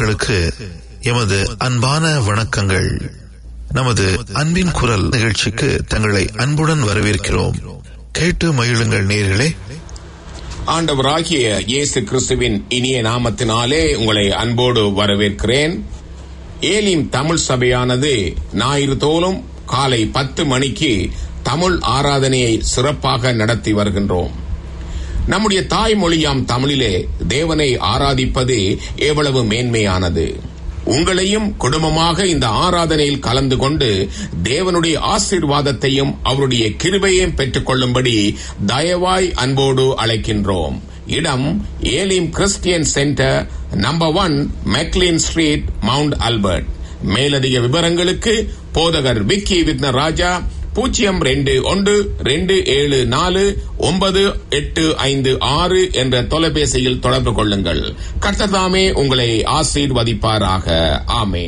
மக்களுக்கு எமது அன்பான வணக்கங்கள் நமது அன்பின் குரல் நிகழ்ச்சிக்கு தங்களை அன்புடன் வரவேற்கிறோம் கேட்டு மகிழுங்கள் நேர்களே ஆண்டவராகிய இயேசு கிறிஸ்துவின் இனிய நாமத்தினாலே உங்களை அன்போடு வரவேற்கிறேன் ஏலிம் தமிழ் சபையானது ஞாயிறு தோறும் காலை பத்து மணிக்கு தமிழ் ஆராதனையை சிறப்பாக நடத்தி வருகின்றோம் நம்முடைய தாய்மொழியாம் தமிழிலே தேவனை ஆராதிப்பது எவ்வளவு மேன்மையானது உங்களையும் குடும்பமாக இந்த ஆராதனையில் கலந்து கொண்டு தேவனுடைய ஆசீர்வாதத்தையும் அவருடைய கிருபையையும் பெற்றுக்கொள்ளும்படி தயவாய் அன்போடு அழைக்கின்றோம் இடம் Elim Christian centre number one McLean street Mount Albert மேலதிக விவரங்களுக்கு போதகர் விக்கி வித்ன ராஜா பூஜ்ஜியம் ரெண்டு ஒன்று ரெண்டு ஏழு நாலு ஒன்பது எட்டு ஐந்து ஆறு என்ற தொலைபேசியில் தொடர்பு கொள்ளுங்கள் கர்த்ததாமே உங்களை ஆசீர்வதிப்பாராக ஆமே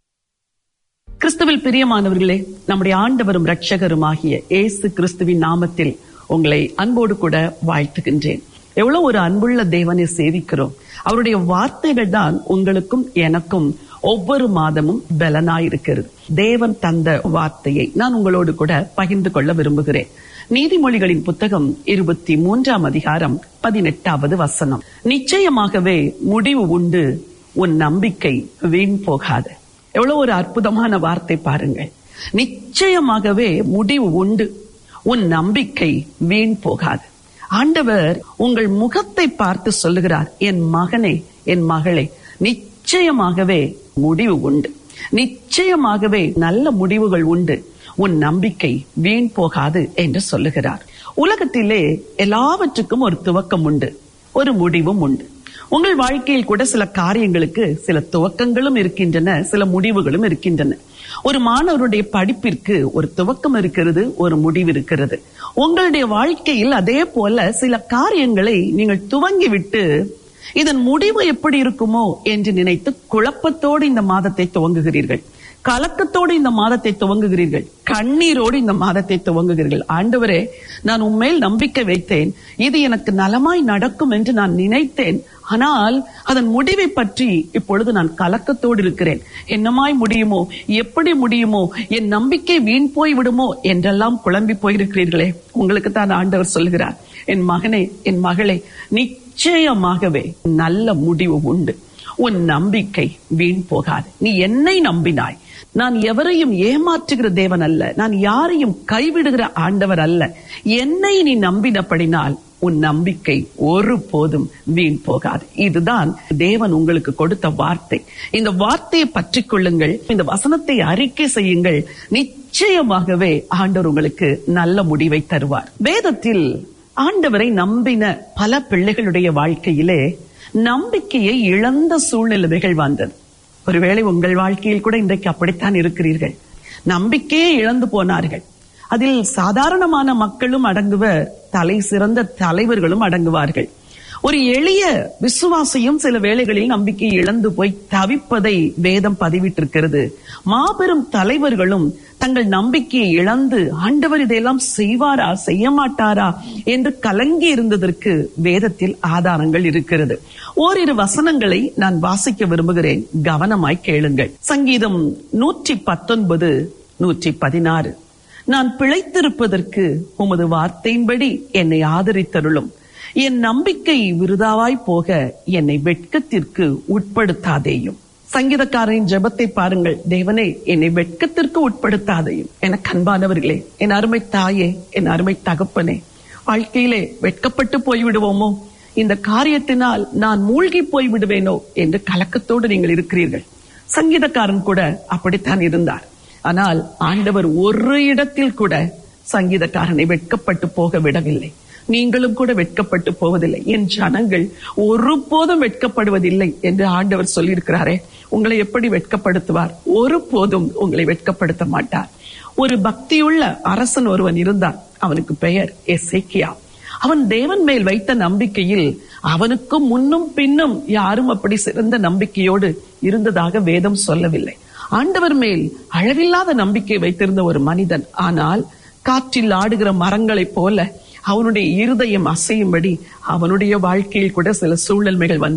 கிறிஸ்துவில் பிரியமானவர்களே நம்முடைய ஆண்டவரும் இரட்சகருமாகிய இயேசு கிறிஸ்துவின் நாமத்தில் உங்களை அன்போடு கூட வாழ்த்துகின்றேன் எவ்வளவு ஒரு அன்புள்ள தேவனை சேவிக்கிறோம் அவருடைய வார்த்தைகள் தான் உங்களுக்கும் எனக்கும் ஒவ்வொரு மாதமும் பலனாயிருக்கிறது தேவன் தந்த வார்த்தையை நான் உங்களோடு கூட பகிர்ந்து கொள்ள விரும்புகிறேன் நீதிமொழிகளின் புத்தகம் இருபத்தி மூன்றாம் அதிகாரம் பதினெட்டாவது வசனம் நிச்சயமாகவே முடிவு உண்டு உன் நம்பிக்கை வீண் போகாது எவ்வளவு ஒரு அற்புதமான வார்த்தை பாருங்கள் நிச்சயமாகவே முடிவு உண்டு உன் நம்பிக்கை வீண் போகாது ஆண்டவர் உங்கள் முகத்தை பார்த்து சொல்லுகிறார் என் மகனே என் மகளே நிச்சயமாகவே முடிவு உண்டு நிச்சயமாகவே நல்ல முடிவுகள் உண்டு உன் நம்பிக்கை வீண் போகாது என்று சொல்லுகிறார் உலகத்திலே எல்லாவற்றுக்கும் ஒரு துவக்கம் உண்டு ஒரு முடிவும் உண்டு உங்கள் வாழ்க்கையில் கூட சில காரியங்களுக்கு சில துவக்கங்களும் இருக்கின்றன சில முடிவுகளும் இருக்கின்றன ஒரு மாணவருடைய படிப்பிற்கு ஒரு துவக்கம் இருக்கிறது ஒரு முடிவு இருக்கிறது உங்களுடைய வாழ்க்கையில் அதே போல சில காரியங்களை நீங்கள் துவங்கிவிட்டு இதன் முடிவு எப்படி இருக்குமோ என்று நினைத்து குழப்பத்தோடு இந்த மாதத்தை துவங்குகிறீர்கள் கலக்கத்தோடு இந்த மாதத்தை துவங்குகிறீர்கள் கண்ணீரோடு இந்த மாதத்தை துவங்குகிறீர்கள் ஆண்டவரே நான் உண்மையில் நம்பிக்கை வைத்தேன் இது எனக்கு நலமாய் நடக்கும் என்று நான் நினைத்தேன் ஆனால் அதன் முடிவை பற்றி இப்பொழுது நான் கலக்கத்தோடு இருக்கிறேன் என்னமாய் முடியுமோ எப்படி முடியுமோ என் நம்பிக்கை வீண் போய் விடுமோ என்றெல்லாம் குழம்பி போயிருக்கிறீர்களே உங்களுக்கு தான் ஆண்டவர் சொல்கிறார் என் மகனே என் மகளே நிச்சயமாகவே நல்ல முடிவு உண்டு உன் நம்பிக்கை வீண் போகாது நீ என்னை நம்பினாய் நான் எவரையும் ஏமாற்றுகிற தேவன் அல்ல நான் யாரையும் கைவிடுகிற ஆண்டவர் அல்ல என்னை நீ நம்பினபடினால் உன் நம்பிக்கை ஒரு போதும் வீண் போகாது இதுதான் தேவன் உங்களுக்கு கொடுத்த வார்த்தை இந்த வார்த்தையை பற்றி கொள்ளுங்கள் இந்த வசனத்தை அறிக்கை செய்யுங்கள் நிச்சயமாகவே ஆண்டவர் உங்களுக்கு நல்ல முடிவை தருவார் வேதத்தில் ஆண்டவரை நம்பின பல பிள்ளைகளுடைய வாழ்க்கையிலே நம்பிக்கையை இழந்த சூழ்நிலைகள் வந்தது ஒருவேளை உங்கள் வாழ்க்கையில் கூட இன்றைக்கு அப்படித்தான் இருக்கிறீர்கள் நம்பிக்கையே இழந்து போனார்கள் அதில் சாதாரணமான மக்களும் அடங்குவர் தலை சிறந்த தலைவர்களும் அடங்குவார்கள் ஒரு எளிய விசுவாசியும் சில வேளைகளில் நம்பிக்கை இழந்து போய் தவிப்பதை வேதம் பதிவிட்டிருக்கிறது மாபெரும் தலைவர்களும் தங்கள் நம்பிக்கையை இழந்து ஆண்டவர் இதையெல்லாம் செய்வாரா செய்ய மாட்டாரா என்று கலங்கி இருந்ததற்கு வேதத்தில் ஆதாரங்கள் இருக்கிறது ஓரிரு வசனங்களை நான் வாசிக்க விரும்புகிறேன் கவனமாய் கேளுங்கள் சங்கீதம் நூற்றி பத்தொன்பது நூற்றி பதினாறு நான் பிழைத்திருப்பதற்கு உமது வார்த்தையின்படி என்னை ஆதரித்தருளும் என் நம்பிக்கை விருதாவாய் போக என்னை வெட்கத்திற்கு உட்படுத்தாதேயும் சங்கீதக்காரரின் ஜெபத்தை பாருங்கள் தேவனே என்னை வெட்கத்திற்கு உட்படுத்தாதையும் எனக்கு அன்பானவர்களே என் அருமை தாயே என் அருமை தகப்பனே வாழ்க்கையிலே வெட்கப்பட்டு போய்விடுவோமோ இந்த காரியத்தினால் நான் மூழ்கி போய் விடுவேனோ என்று கலக்கத்தோடு நீங்கள் இருக்கிறீர்கள் சங்கீதக்காரன் கூட அப்படித்தான் இருந்தார் ஆனால் ஆண்டவர் ஒரு இடத்தில் கூட சங்கீதக்காரனை வெட்கப்பட்டு போக விடவில்லை நீங்களும் கூட வெட்கப்பட்டு போவதில்லை என் ஜனங்கள் ஒருபோதும் வெட்கப்படுவதில்லை என்று ஆண்டவர் சொல்லியிருக்கிறாரே உங்களை எப்படி வெட்கப்படுத்துவார் ஒருபோதும் உங்களை வெட்கப்படுத்த மாட்டார் ஒரு பக்தியுள்ள அரசன் ஒருவன் இருந்தான் அவனுக்கு பெயர் எசேக்கியா அவன் தேவன் மேல் வைத்த நம்பிக்கையில் அவனுக்கும் முன்னும் பின்னும் யாரும் அப்படி சிறந்த நம்பிக்கையோடு இருந்ததாக வேதம் சொல்லவில்லை ஆண்டவர் மேல் அளவில்லாத நம்பிக்கை வைத்திருந்த ஒரு மனிதன் ஆனால் காற்றில் ஆடுகிற மரங்களைப் போல அவனுடைய இருதயம் அசையும்படி அவனுடைய வாழ்க்கையில் கூட சில சூழ்நிலைகள் வந்தது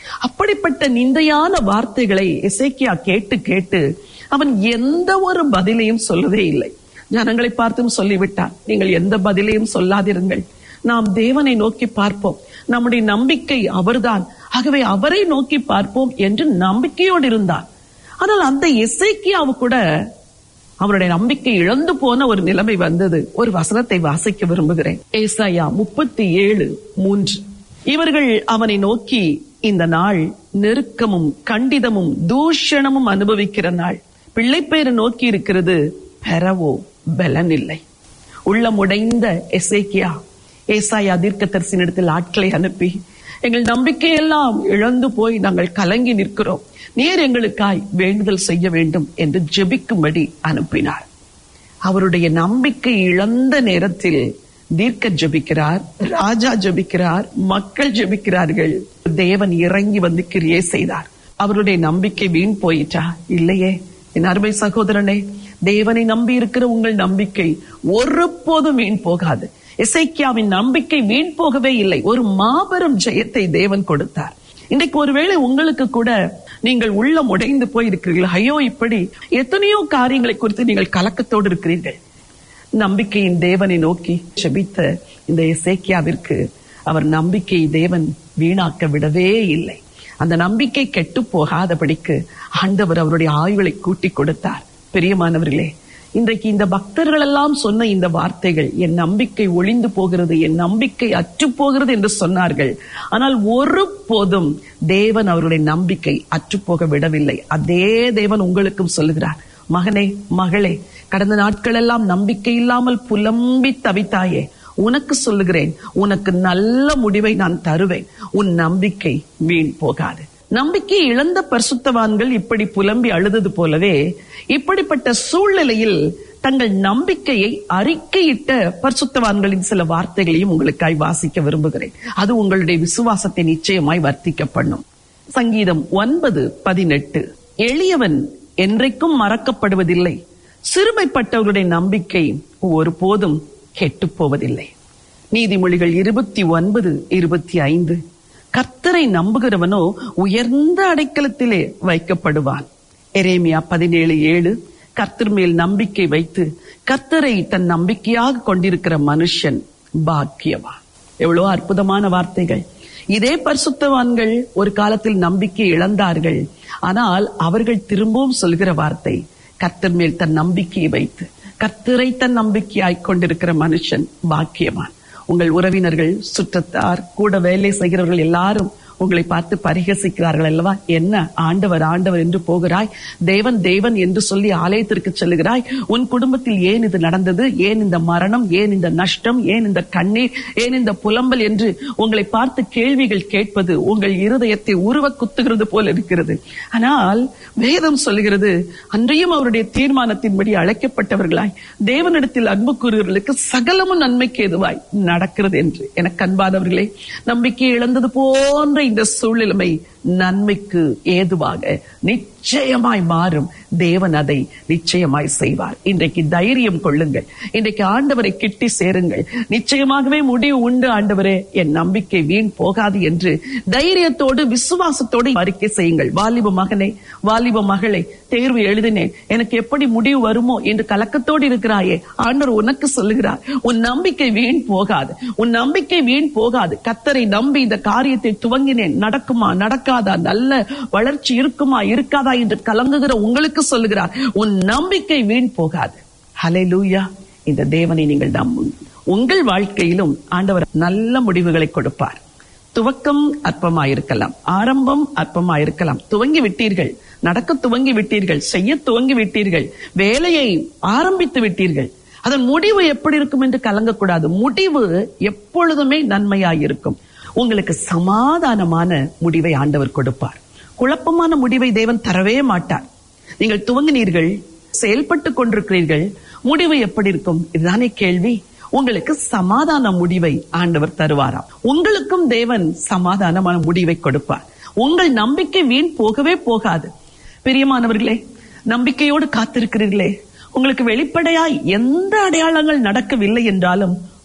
அப்படிப்பட்ட நிந்தையான வார்த்தைகளை எசேக்கியா கேட்டு கேட்டு அவன் எந்த ஒரு பதிலையும் சொல்லவே இல்லை ஜனங்களை பார்த்தும் சொல்லிவிட்டான் நீங்கள் எந்த பதிலையும் சொல்லாதிருங்கள் நாம் தேவனை நோக்கி பார்ப்போம் நம்முடைய நம்பிக்கை அவர்தான் ஆகவே அவரை நோக்கி பார்ப்போம் என்று நம்பிக்கையோடு இருந்தான் ஆனால் அந்த எசேக்கியாவு கூட அவருடைய நம்பிக்கை இழந்து போன ஒரு நிலைமை வந்தது ஒரு வசனத்தை வாசிக்க விரும்புகிறேன் ஏசாயா முப்பத்தி ஏழு மூன்று இவர்கள் அவனை நோக்கி இந்த நாள் நெருக்கமும் கண்டிதமும் தூஷணமும் அனுபவிக்கிற நாள் பிள்ளைப்பேரை நோக்கி இருக்கிறது பெறவோ பலன் இல்லை உள்ளமுடைந்த எசேக்கியா ஏசாயா தீர்க்கதரிசனிடத்தில் ஆட்களை அனுப்பி எங்கள் நம்பிக்கையெல்லாம் இழந்து போய் நாங்கள் கலங்கி நிற்கிறோம் நீர் எங்களுக்காய் வேண்டுதல் செய்ய வேண்டும் என்று ஜெபிக்கும்படி அனுப்பினார் அவருடைய நம்பிக்கை இழந்த நேரத்தில் தீர்க்க ஜெபிக்கிறார் ராஜா ஜெபிக்கிறார் மக்கள் ஜெபிக்கிறார்கள் தேவன் இறங்கி வந்து கிரியை செய்தார் அவருடைய நம்பிக்கை வீண் போயிட்டா இல்லையே என் அருமை சகோதரனே தேவனை நம்பி இருக்கிற உங்கள் நம்பிக்கை ஒருபோதும் வீண் போகாது இசைக்கியாவின் நம்பிக்கை வீண் போகவே இல்லை ஒரு மாபெரும் ஜெயத்தை தேவன் கொடுத்தார் இன்றைக்கு ஒருவேளை உங்களுக்கு கூட நீங்கள் உள்ளம் உடைந்து போய் இருக்கிறீர்கள் ஐயோ இப்படி எத்தனையோ காரியங்களை குறித்து நீங்கள் கலக்கத்தோடு இருக்கிறீர்கள் நம்பிக்கையின் தேவனை நோக்கி செபித்த இந்த இசைக்கியாவிற்கு அவர் நம்பிக்கையை தேவன் வீணாக்க விடவே இல்லை அந்த நம்பிக்கை கெட்டு போகாதபடிக்கு ஆண்டவர் அவருடைய ஆய்வுகளை கூட்டி கொடுத்தார் பெரியமானவர்களே இன்றைக்கு இந்த பக்தர்கள் எல்லாம் சொன்ன இந்த வார்த்தைகள் என் நம்பிக்கை ஒளிந்து போகிறது என் நம்பிக்கை அற்று போகிறது என்று சொன்னார்கள் ஆனால் ஒரு போதும் தேவன் அவருடைய நம்பிக்கை அற்று போக விடவில்லை அதே தேவன் உங்களுக்கும் சொல்லுகிறார் மகனே மகளே கடந்த நாட்கள் எல்லாம் நம்பிக்கை இல்லாமல் புலம்பி தவித்தாயே உனக்கு சொல்லுகிறேன் உனக்கு நல்ல முடிவை நான் தருவேன் உன் நம்பிக்கை வீண் போகாது நம்பிக்கை இழந்த பரிசுத்தவான்கள் இப்படி புலம்பி அழுதது போலவே இப்படிப்பட்ட சூழ்நிலையில் தங்கள் நம்பிக்கையை அறிக்கையிட்ட பரிசுத்தவான்களின் சில வார்த்தைகளையும் உங்களுக்காய் வாசிக்க விரும்புகிறேன் அது உங்களுடைய விசுவாசத்தை நிச்சயமாய் வர்த்திக்க பண்ணும் சங்கீதம் ஒன்பது பதினெட்டு எளியவன் என்றைக்கும் மறக்கப்படுவதில்லை சிறுமைப்பட்டவர்களுடைய நம்பிக்கை ஒருபோதும் கெட்டு போவதில்லை நீதிமொழிகள் இருபத்தி ஒன்பது இருபத்தி ஐந்து கர்த்தரை நம்புகிறவனோ உயர்ந்த அடைக்கலத்திலே வைக்கப்படுவான் எரேமியா பதினேழு ஏழு கர்த்தர் மேல் நம்பிக்கை வைத்து கர்த்தரை தன் நம்பிக்கையாக கொண்டிருக்கிற மனுஷன் பாக்கியவான் எவ்வளவு அற்புதமான வார்த்தைகள் இதே பரிசுத்தவான்கள் ஒரு காலத்தில் நம்பிக்கை இழந்தார்கள் ஆனால் அவர்கள் திரும்பவும் சொல்கிற வார்த்தை கர்த்தர் மேல் தன் நம்பிக்கையை வைத்து கர்த்தரை தன் நம்பிக்கையாய் கொண்டிருக்கிற மனுஷன் பாக்கியவான் உங்கள் உறவினர்கள் சுற்றத்தார் கூட வேலை செய்கிறவர்கள் எல்லாரும் உங்களை பார்த்து பரிகசிக்கிறார்கள் அல்லவா என்ன ஆண்டவர் ஆண்டவர் என்று போகிறாய் தேவன் தேவன் என்று சொல்லி ஆலயத்திற்கு செல்லுகிறாய் உன் குடும்பத்தில் ஏன் இது நடந்தது ஏன் இந்த மரணம் ஏன் இந்த நஷ்டம் ஏன் இந்த கண்ணீர் ஏன் இந்த புலம்பல் என்று உங்களை பார்த்து கேள்விகள் கேட்பது உங்கள் இருதயத்தை உருவ குத்துகிறது போல இருக்கிறது ஆனால் வேதம் சொல்லுகிறது அன்றையும் அவருடைய தீர்மானத்தின்படி அழைக்கப்பட்டவர்களாய் தேவனிடத்தில் அன்பு கூறுகிறவர்களுக்கு சகலமும் நன்மைக்கு எதுவாய் நடக்கிறது என்று எனக்கு அன்பானவர்களே நம்பிக்கை இழந்தது போன்ற இந்த சூழ்நிலைமை நன்மைக்கு ஏதுவாக நிச்சயமாய் மாறும் தேவன் அதை நிச்சயமாய் செய்வார் இன்றைக்கு தைரியம் கொள்ளுங்கள் இன்றைக்கு ஆண்டவரை கிட்டி சேருங்கள் நிச்சயமாகவே முடிவு உண்டு ஆண்டவரே என் நம்பிக்கை வீண் போகாது என்று தைரியத்தோடு விசுவாசத்தோடு அறிக்கை செய்யுங்கள் வாலிப மகனே வாலிப மகளே தேர்வு எழுதினேன் எனக்கு எப்படி முடிவு வருமோ என்று கலக்கத்தோடு இருக்கிறாயே ஆண்டவர் உனக்கு சொல்லுகிறார் உன் நம்பிக்கை வீண் போகாது உன் நம்பிக்கை வீண் போகாது கத்தரை நம்பி இந்த காரியத்தை துவங்கினேன் நடக்குமா நடக்காதா நல்ல வளர்ச்சி இருக்குமா இருக்காதா என்று கலங்குகிற உங்களுக்கு சொல்லுகிறார் உன் நம்பிக்கை வீண் போகாது ஹalleluya இந்த தேவனை நீங்கள் நம்புங்கள் உங்கள் வாழ்க்கையிலும் ஆண்டவர் நல்ல முடிவுகளை கொடுப்பார் துவக்கம் அற்பமாயிருக்கலாம் ஆரம்பம் அற்பமாயிருக்கலாம் துவங்கி விட்டீர்கள் நடக்க துவங்கி விட்டீர்கள் செய்ய துவங்கி விட்டீர்கள் வேலையை ஆரம்பித்து விட்டீர்கள் அதன் முடிவு எப்படி இருக்கும் என்று கலங்கக்கூடாது முடிவு எப்பொழுதுமே நன்மையாயிருக்கும் உங்களுக்கு சமாதானமான முடிவை ஆண்டவர் கொடுப்பார் குழப்பமான முடிவை தேவன் தரவே மாட்டார் நீங்கள் துவங்கினீர்கள் செயல்பட்டு கொண்டிருக்கிறீர்கள் முடிவு எப்படி இருக்கும் இதுதானே கேள்வி உங்களுக்கு சமாதான முடிவை ஆண்டவர் தருவாராம் உங்களுக்கும் தேவன் சமாதானமான முடிவை கொடுப்பார் உங்கள் நம்பிக்கை வீண் போகவே போகாது பிரியமானவர்களே நம்பிக்கையோடு காத்திருக்கிறீர்களே உங்களுக்கு வெளிப்படையாய் எந்த அடையாளங்கள் நடக்கவில்லை என்றாலும்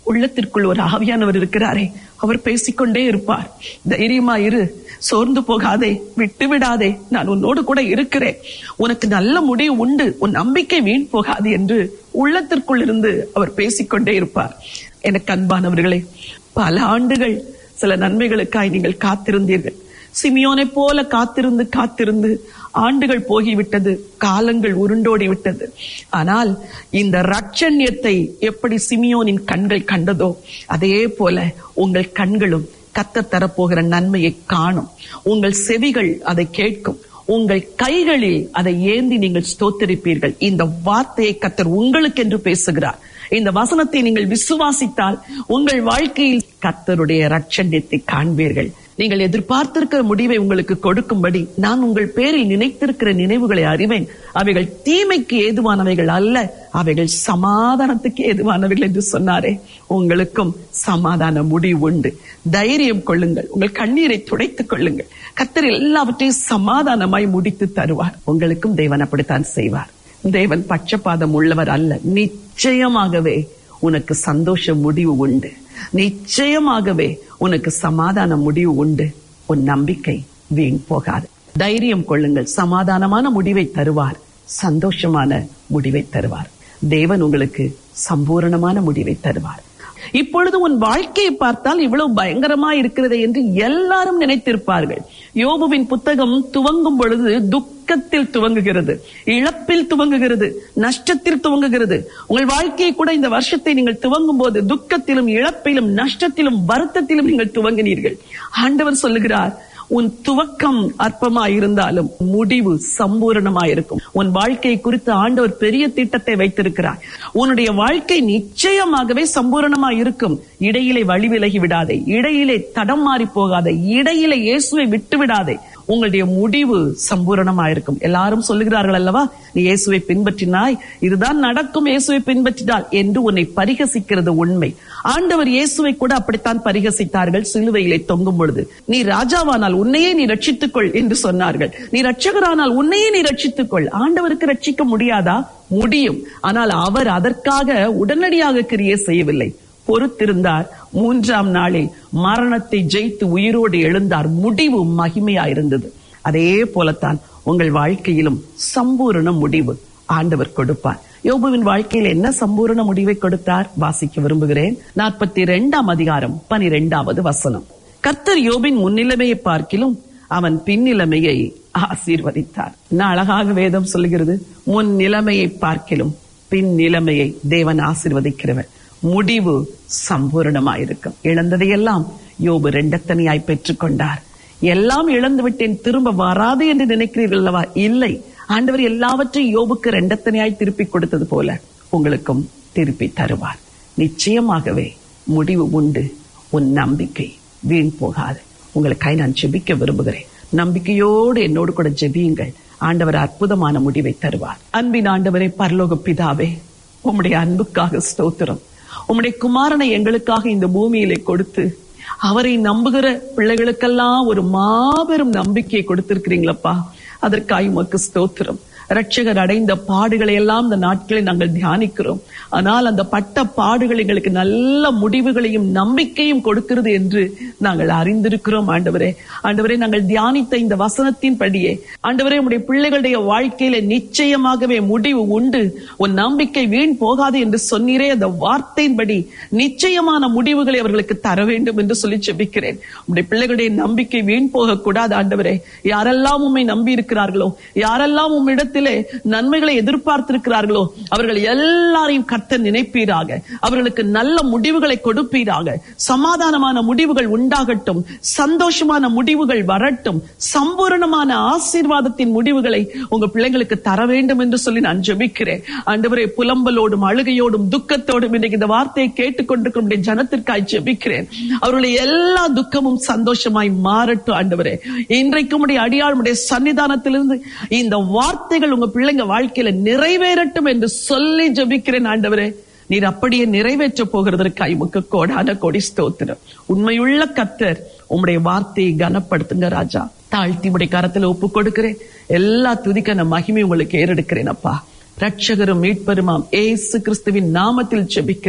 உள்ளத்திற்குள் ஒரு ஆவியானவர் இருக்கிறாரே அவர் பேசிக்கொண்டே இருப்பார் தைரியமா இரு சோர்ந்து போகாதே விட்டு விடாதே நான் உன்னோடு கூட இருக்கிறேன் உனக்கு நல்ல முடிவு உண்டு உன் நம்பிக்கை வீண் போகாது என்று உள்ளத்திற்குள் இருந்து அவர் பேசிக்கொண்டே இருப்பார் எனக்கு அன்பானவர்களே பல ஆண்டுகள் சில நன்மைகளுக்காய் நீங்கள் காத்திருந்தீர்கள் சிமியோனை போல காத்திருந்து காத்திருந்து ஆண்டுகள் போகிவிட்டது காலங்கள் உருண்டோடி விட்டது ஆனால் இந்த ரட்சண்யத்தை எப்படி சிமியோனின் கண்கள் கண்டதோ அதே போல உங்கள் கண்களும் கத்த தரப்போகிற நன்மையை காணும் உங்கள் செவிகள் அதை கேட்கும் உங்கள் கைகளில் அதை ஏந்தி நீங்கள் ஸ்தோத்தரிப்பீர்கள் இந்த வார்த்தையை கத்தர் உங்களுக்கு என்று பேசுகிறார் இந்த வசனத்தை நீங்கள் விசுவாசித்தால் உங்கள் வாழ்க்கையில் கத்தருடைய ரட்சண்யத்தை காண்பீர்கள் நீங்கள் எதிர்பார்த்திருக்கிற முடிவை உங்களுக்கு கொடுக்கும்படி நான் உங்கள் பேரில் நினைத்திருக்கிற நினைவுகளை அறிவேன் அவைகள் தீமைக்கு ஏதுவானவைகள் அல்ல அவைகள் சமாதானத்துக்கு ஏதுவானவைகள் என்று சொன்னாரே உங்களுக்கும் சமாதான முடிவு உண்டு தைரியம் கொள்ளுங்கள் உங்கள் கண்ணீரை துடைத்துக் கொள்ளுங்கள் கத்தர் எல்லாவற்றையும் சமாதானமாய் முடித்து தருவார் உங்களுக்கும் தேவன் அப்படித்தான் செய்வார் தேவன் பட்சபாதம் உள்ளவர் அல்ல நிச்சயமாகவே உனக்கு சந்தோஷ முடிவு உண்டு நிச்சயமாகவே உனக்கு சமாதான முடிவு உண்டு உன் நம்பிக்கை வீண் போகாது தைரியம் கொள்ளுங்கள் சமாதானமான முடிவை தருவார் சந்தோஷமான முடிவை தருவார் தேவன் உங்களுக்கு சம்பூரணமான முடிவை தருவார் இப்பொழுது உன் வாழ்க்கையை பார்த்தால் இவ்வளவு பயங்கரமா இருக்கிறது என்று எல்லாரும் நினைத்திருப்பார்கள் யோபுவின் புத்தகம் துவங்கும் பொழுது துக்கத்தில் துவங்குகிறது இழப்பில் துவங்குகிறது நஷ்டத்தில் துவங்குகிறது உங்கள் வாழ்க்கையை கூட இந்த வருஷத்தை நீங்கள் துவங்கும் போது துக்கத்திலும் இழப்பிலும் நஷ்டத்திலும் வருத்தத்திலும் நீங்கள் துவங்கினீர்கள் ஆண்டவர் சொல்லுகிறார் உன் துவக்கம் அற்பமா இருந்தாலும் முடிவு சம்பூரணமாயிருக்கும் உன் வாழ்க்கையை குறித்து ஆண்டவர் பெரிய திட்டத்தை வைத்திருக்கிறார் உன்னுடைய வாழ்க்கை நிச்சயமாகவே சம்பூரணமா இருக்கும் இடையிலே வழி விலகி விடாதே இடையிலே தடம் மாறி போகாதே இடையிலே இயேசுவை விட்டு விடாதே உங்களுடைய முடிவு சம்பூரணமாயிருக்கும் எல்லாரும் சொல்லுகிறார்கள் அல்லவா நீ இயேசுவை பின்பற்றினாய் இதுதான் நடக்கும் இயேசுவை பின்பற்றினால் என்று உன்னை பரிகசிக்கிறது உண்மை ஆண்டவர் இயேசுவை கூட அப்படித்தான் பரிகசித்தார்கள் சிலுவையிலே தொங்கும் பொழுது நீ ராஜாவானால் உன்னையே நீ ரட்சித்துக்கொள் என்று சொன்னார்கள் நீ ரட்சகரானால் உன்னையே நீ ரட்சித்துக்கொள் ஆண்டவருக்கு ரட்சிக்க முடியாதா முடியும் ஆனால் அவர் அதற்காக உடனடியாக கிரியை செய்யவில்லை பொறுத்திருந்தார் மூன்றாம் நாளில் மரணத்தை ஜெயித்து உயிரோடு எழுந்தார் முடிவு மகிமையாயிருந்தது அதே போலத்தான் உங்கள் வாழ்க்கையிலும் சம்பூரண முடிவு ஆண்டவர் கொடுப்பார் யோபுவின் வாழ்க்கையில் என்ன சம்பூரண முடிவை கொடுத்தார் வாசிக்க விரும்புகிறேன் நாற்பத்தி இரண்டாம் அதிகாரம் பனிரெண்டாவது வசனம் கர்த்தர் யோபின் முன்னிலைமையை பார்க்கிலும் அவன் பின்னிலைமையை ஆசீர்வதித்தார் என்ன அழகாக வேதம் சொல்லுகிறது முன் நிலைமையை பார்க்கிலும் பின் நிலைமையை தேவன் ஆசீர்வதிக்கிறவர் முடிவு சம்பூரணமாயிருக்கும் இழந்ததையெல்லாம் யோபு ரெண்டத்தனையாய் பெற்றுக் கொண்டார் எல்லாம் இழந்து விட்டேன் திரும்ப வராது என்று நினைக்கிறீர்கள் அல்லவா இல்லை ஆண்டவர் எல்லாவற்றையும் யோபுக்கு ரெண்டத்தனையாய் திருப்பி கொடுத்தது போல உங்களுக்கும் திருப்பி தருவார் நிச்சயமாகவே முடிவு உண்டு உன் நம்பிக்கை வீண் போகாது உங்களுக்காய் நான் ஜெபிக்க விரும்புகிறேன் நம்பிக்கையோடு என்னோடு கூட ஜெபியுங்கள் ஆண்டவர் அற்புதமான முடிவை தருவார் அன்பின் ஆண்டவரை பரலோக பிதாவே உம்முடைய அன்புக்காக ஸ்தோத்திரம் உம்முடைய குமாரனை எங்களுக்காக இந்த பூமியிலே கொடுத்து அவரை நம்புகிற பிள்ளைகளுக்கெல்லாம் ஒரு மாபெரும் நம்பிக்கையை கொடுத்திருக்கிறீங்களப்பா அதற்காக உமக்கு ஸ்தோத்திரம் ரட்சகர் அடைந்த பாடுகளை எல்லாம் இந்த நாட்களில் நாங்கள் தியானிக்கிறோம் ஆனால் அந்த பட்ட பாடுகள் எங்களுக்கு நல்ல முடிவுகளையும் நம்பிக்கையும் கொடுக்கிறது என்று நாங்கள் அறிந்திருக்கிறோம் ஆண்டவரே ஆண்டவரே நாங்கள் தியானித்த இந்த வசனத்தின் படியே ஆண்டவரே உடைய பிள்ளைகளுடைய வாழ்க்கையில நிச்சயமாகவே முடிவு உண்டு உன் நம்பிக்கை வீண் போகாது என்று சொன்னீரே அந்த வார்த்தையின்படி நிச்சயமான முடிவுகளை அவர்களுக்கு தர வேண்டும் என்று சொல்லி செபிக்கிறேன் உடைய பிள்ளைகளுடைய நம்பிக்கை வீண் போக கூடாது ஆண்டவரே யாரெல்லாம் உண்மை நம்பி இருக்கிறார்களோ யாரெல்லாம் உம்மிடத்தில் இடத்திலே நன்மைகளை எதிர்பார்த்திருக்கிறார்களோ அவர்கள் எல்லாரையும் கர்த்தர் நினைப்பீராக அவர்களுக்கு நல்ல முடிவுகளை கொடுப்பீராக சமாதானமான முடிவுகள் உண்டாகட்டும் சந்தோஷமான முடிவுகள் வரட்டும் சம்பூரணமான ஆசீர்வாதத்தின் முடிவுகளை உங்க பிள்ளைங்களுக்கு தர வேண்டும் என்று சொல்லி நான் ஜெபிக்கிறேன் ஆண்டவரே புலம்பலோடும் அழுகையோடும் துக்கத்தோடும் இன்னைக்கு இந்த வார்த்தையை கேட்டுக்கொண்டிருக்கும் ஜனத்திற்காய் ஜெபிக்கிறேன் அவர்களுடைய எல்லா துக்கமும் சந்தோஷமாய் மாறட்டும் ஆண்டவரே இன்றைக்கு உடைய அடியாளுடைய சன்னிதானத்திலிருந்து இந்த வார்த்தைகள் உங்க பிள்ளைங்க வாழ்க்கையில நிறைவேறட்டும் என்று சொல்லி ஜபிக்கிறேன் ஆண்டவரே நீர் அப்படியே நிறைவேற்ற போகிறதற்காய் உமக்கு கோடான கொடி ஸ்தோத்திரம் உண்மையுள்ள கத்தர் உம்முடைய வார்த்தையை கனப்படுத்துங்க ராஜா தாழ்த்தி உடைய கரத்துல ஒப்பு கொடுக்கிறேன் எல்லா துதிக்கான மகிமை உங்களுக்கு ஏறெடுக்கிறேன் அப்பா ரட்சகரும் மீட்பெருமாம் ஏசு கிறிஸ்துவின் நாமத்தில் ஜெபிக்கிறேன்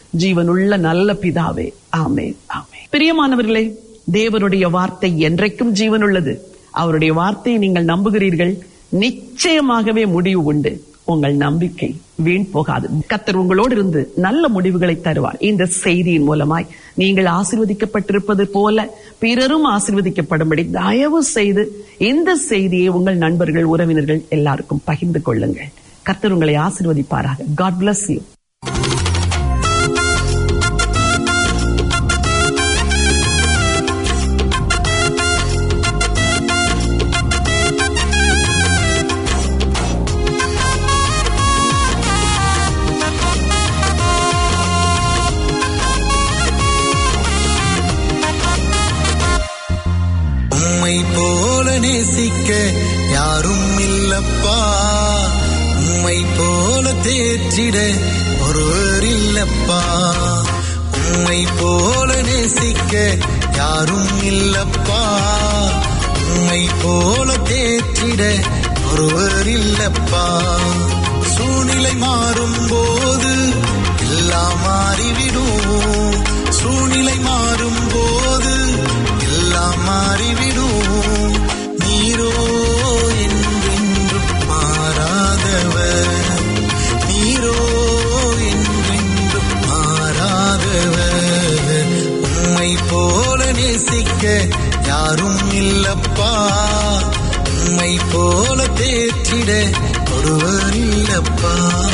ஜீவனுள்ள நல்ல பிதாவே ஆமென் ஆமென் பிரியமானவர்களே தேவனுடைய வார்த்தை என்றைக்கும் ஜீவனுள்ளது அவருடைய வார்த்தையை நீங்கள் நம்புகிறீர்கள் நிச்சயமாகவே முடிவு உண்டு உங்கள் நம்பிக்கை வீண் போகாது கத்தர் உங்களோடு இருந்து நல்ல முடிவுகளை தருவார் இந்த செய்தியின் மூலமாய் நீங்கள் ஆசீர்வதிக்கப்பட்டிருப்பது போல பிறரும் ஆசீர்வதிக்கப்படும்படி தயவு செய்து இந்த செய்தியை உங்கள் நண்பர்கள் உறவினர்கள் எல்லாருக்கும் பகிர்ந்து கொள்ளுங்கள் கர்த்தர் உங்களை ஆசீர்வதிப்பாராக காட் bless you உம்மை போல நேசிக்க யாரும் இல்லப்பா உம்மை போல தேற்றிட ஒருவர் இல்லப்பா உம்மை போல நேசிக்க யாரும் இல்லப்பா உம்மை போல தேற்றிட ஒருவர் இல்லப்பா சூழ்நிலை மாறும் போது எல்லாம் மாறிவிடும் சூழ்நிலை மாறும் போது எல்லாம் மாறிவிடும் நீரோ என்றென்றும் மாறாதவர் நீரோ என்றென்றும் மாறாதவர் உம்மை போல நேசிக்க யாரும் இல்லப்பா உம்மை போல தேற்றிட ஒருவர் இல்லப்பா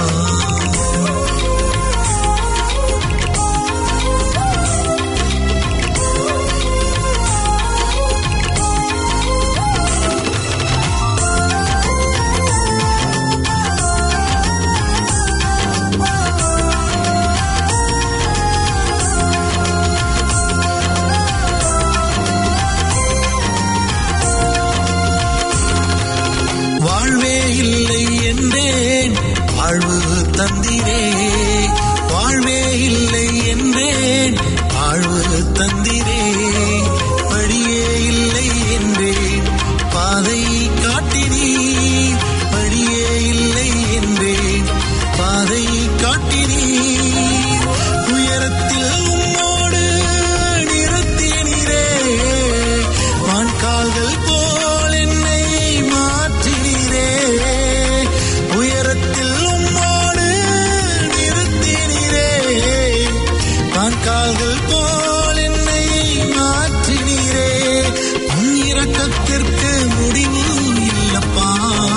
வாழ்வே இல்லை என்றேன் வாழ்வு தந்திரே வாழ்வே இல்லை என்றேன் வாழ்வு தந்திரே வழியே இல்லை என்றேன் பாதை காட்டினீர் வழியே இல்லை என்றேன் பாதை காட்டினீர் உயரத்தில் உம்மோடு நிறுத்தினீரே வான்கால்கள் போல் என்னை மாற்றினீரே உயரத்தில் உம்மோடு நிறுத்தினீரே வான்கால்கள் போல் என்னை மாற்றினீரே உன் இரக்கத்திற்கு முடிவு இல்லப்பா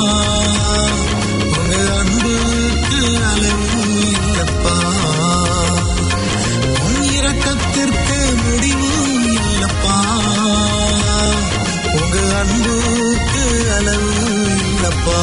உங்க அன்புக்கு அளவு இல்லப்பா உன் இரக்கத்திற்கு முடிவு இல்லப்பா உங்க அன்புக்கு அளவு இல்லப்பா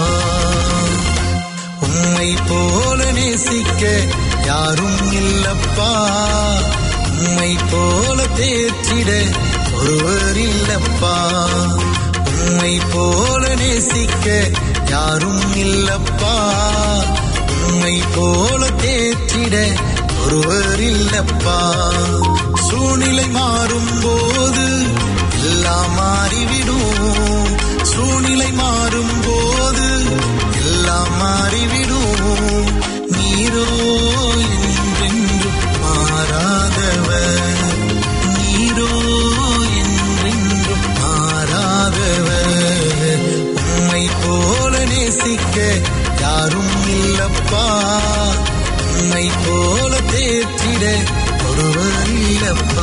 உம்மை போல நேசிக்க யாரும் இல்லப்பா உம்மை போல தேற்றிட ஒருவர் இல்லப்பா உம்மை போல நேசிக்க யாரும் இல்லப்பா உம்மை போல தேற்றிட ஒருவர் இல்லப்பா சூழ்நிலை மாறும் போது எல்லாம் மாறிவிடும் சூழ்நிலை மாறும் போது எல்லாம் மாறிவிடும் நீரோ என்றென்றும் மாறாதவர் நீரோ என்றென்றும் மாறாதவர் உம்மை போல நேசிக்க யாரும் இல்லப்பா உம்மை போல தேற்றிட ஒருவர் இல்லப்பா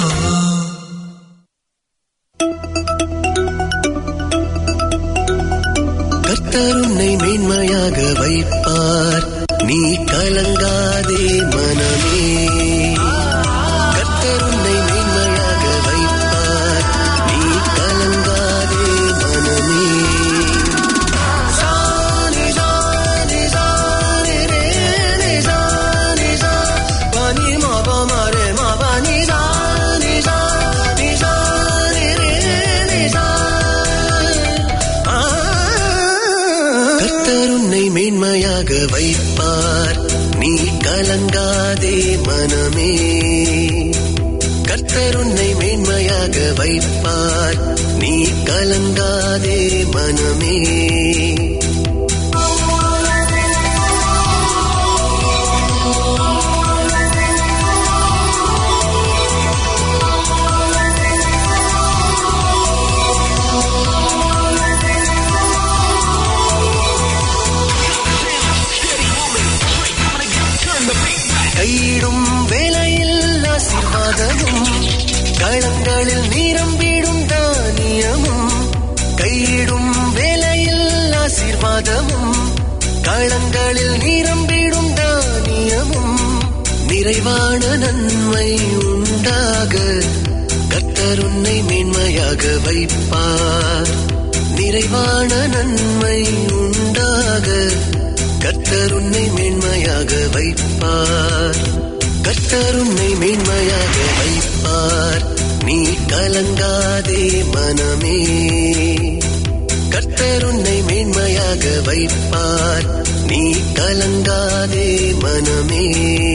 கர்த்தர் உன்னை மேன்மையாக வைப்பார் நீ கலங்காதே மனமே கர்த்தர் உன்னை மேன்மையாக வைப்பார் நீ கலங்காதே மனமே சானி சானி சானி ரே ரே சானி சா பனி மப மரே மபனி சானி சானி சானி ரே ரே சா கர்த்தர் உன்னை மேன்மையாக வைப்பார் நீ கலங்காதே மனமே கர்த்தர் உன்னை மேன்மையாக வைப்பார் நீ கலங்காதே மனமே ஆசீர்வாதமும் களங்களில் நிரம்பிடும் தானியமும் கையிடும் வேலையில் ஆசீர்வாதமும் களங்களில் நிரம்பிடும் தானியமும் நிறைவான நன்மை உண்டாக கர்த்தர் உன்னை மேன்மையாக வைப்பார் நிறைவான நன்மை உண்டாக கர்த்தர் உன்னை மேன்மையாக வைப்பார் கர்த்தர் உன்னை மேன்மையாக வைப்பார் நீ கலங்காதே மனமே கர்த்தர் உன்னை மேன்மையாக வைப்பார் நீ கலங்காதே மனமே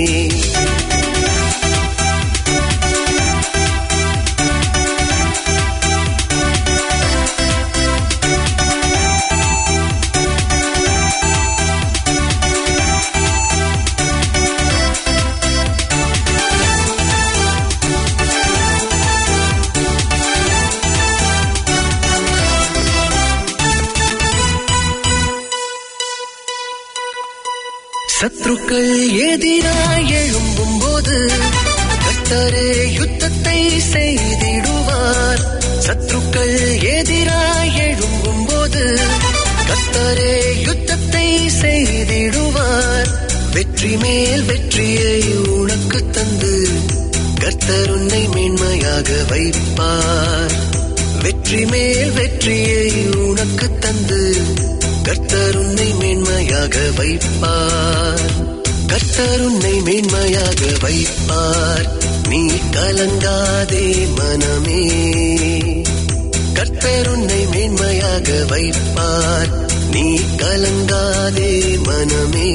சத்ருக்கள் எதிராய் எழும்பும் போது கர்த்தரே யுத்தத்தை செய்திடுவார் சத்ருக்கள் எதிராய் எழும்பும் போது கர்த்தரே யுத்தத்தை செய்திடுவார் வெற்றி மேல் வெற்றியை உனக்கு தந்து கர்த்தர் உன்னை மேன்மையாக வைப்பார் வெற்றி மேல் வெற்றியை உனக்கு தந்து கர்த்தர் உன்னை மேன்மையாக வைப்பார் கர்த்தர் உன்னை மேன்மையாக வைப்பார் நீ கலங்காதே மனமே கர்த்தர் உன்னை மேன்மையாக வைப்பார் நீ கலங்காதே மனமே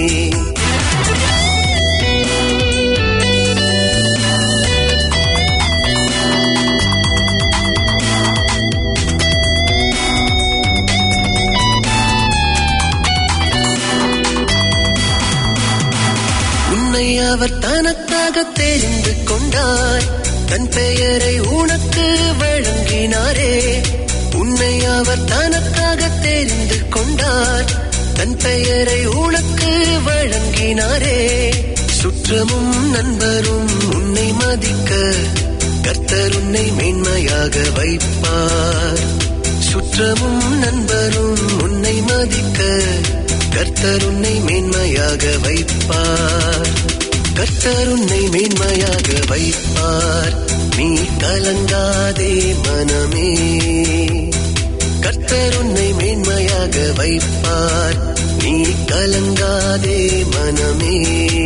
உன்னை அவர் தனக்காக தெரிந்து கொண்டார் தன் பெயரை உனக்கு வழங்கினாரே உன்னை அவர் தனக்காக தெரிந்து கொண்டார் தன் பெயரை உனக்கு வழங்கினாரே சுற்றமும் நண்பரும் உன்னை மதிக்க கர்த்தர் உன்னை மேன்மையாக வைப்பார் சுற்றமும் நண்பரும் உன்னை மதிக்க கர்த்தர் உன்னை மேன்மையாக வைப்பார் கர்த்தர் உன்னை மேன்மையாக வைப்பார் நீ கலங்காதே மனமே கர்த்தர் உன்னை மேன்மையாக வைப்பார் நீ கலங்காதே மனமே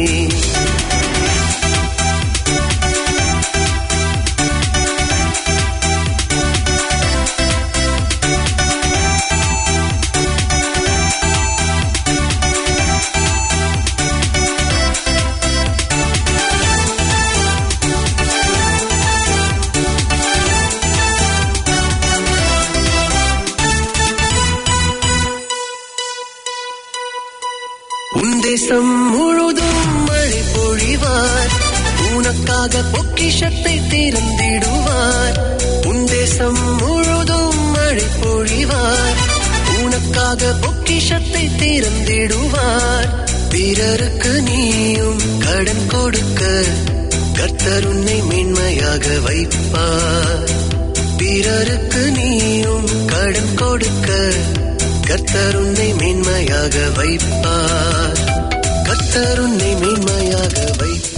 உன் தேசம் முழுதும் மழை பொழிவார் உனக்காக பொக்கிஷத்தை திறந்திடுவார் உன் தேசம் முழுதும் மழை பொழிவார் உனக்காக பொக்கிஷத்தை திறந்திடுவார் பிறருக்கு நீயும் கடன் கொடுக்க கர்த்தர் உன்னை மேன்மையாக வைப்பார் பிறருக்கு நீயும் கடன் கொடுக்க கர்த்தர் உன்னை மேன்மையாக வைப்பார் கர்த்தர் உன்னை மேன்மையாக வைப்பார்